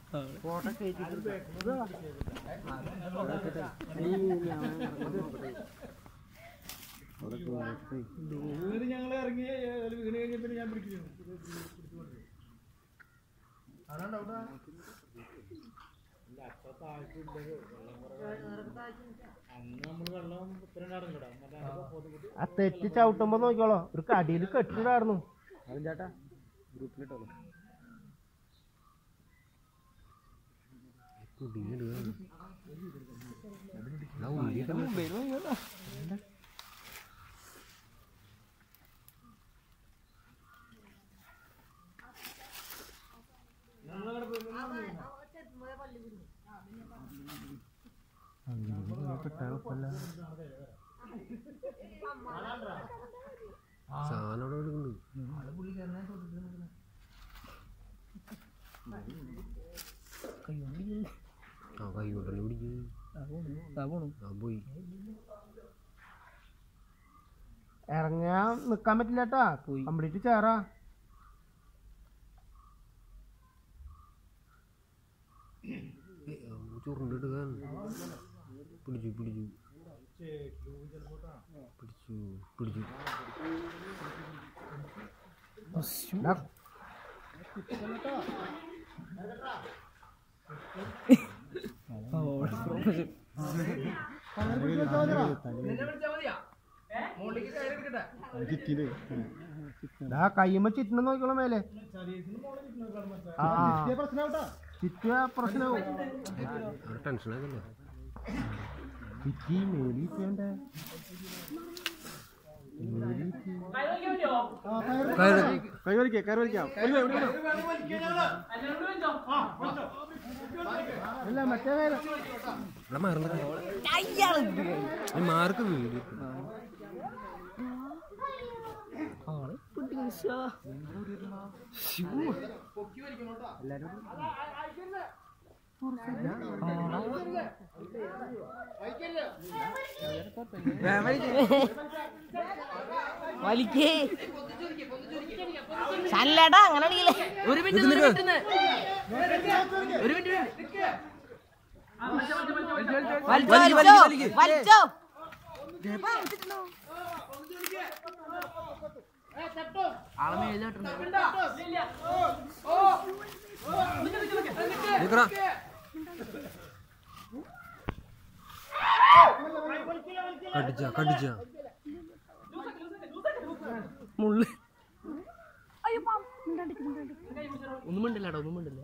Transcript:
ഞങ്ങൾ ഇറങ്ങി വീണ് കഴിഞ്ഞപ്പോ ഞാൻ പിടിക്കുന്നു അന്ന് നമ്മള് വെള്ളം ഇത്ര ഉണ്ടായിരുന്നില്ലടാ മറ്റേ ആ തെറ്റ് ചവിട്ടുമ്പോ നോക്കിയോളോ ഒരു കടിയിൽ കെട്ടിടായിരുന്നു അതും ചേട്ടാ ഗ്രൂപ്പിലിട്ടോളൂ സാധനം അവിടെ എടുക്കുന്നുണ്ട് ആ കൈ കൊണ്ടല്ലേ പിടിക്കുന്നു ആ പോയി ഇറങ്ങാൻ നിക്കാൻ പറ്റില്ല കേട്ടാ കംപ്ലീറ്റ് ചേറാ ചുരുണ്ടെടുക്കാൻ പിടിച്ചു പിടിച്ചു പിടിച്ചു പിടിച്ചു ഡാ, ഡാ കയ്യുമ്പോ ചിറ്റണം നോക്കിയോളാം മേലെ ആ ചിറ്റിയ പ്രശ്നമാവും അവിടെ ടെൻഷനാക്കല്ലേ ചിറ്റി മേലി ചെയ്യണ്ടേ കൈ വലിക്കാം കയറി വലിക്കാം അല്ല മറ്റേ കയ്യില. ഇവിടെ മാറുന്ന മാർക്ക് വീട് വലിക്കേ സല്ലടാ അങ്ങനെ അടിയില്ലേ ഒരു മിനിറ്റ് ഒരു മിനിറ്റ് ഒരു മിനിറ്റ് വലിച്ചോ വലിച്ചോ വലിച്ചോ ആളെ എഴുതിട്ടുണ്ട് നിക്കടാ കടിച്ച കടിച്ച മുള്ളു ഒന്നും മിണ്ടില്ലടാ ഒന്നും മിണ്ടില്ല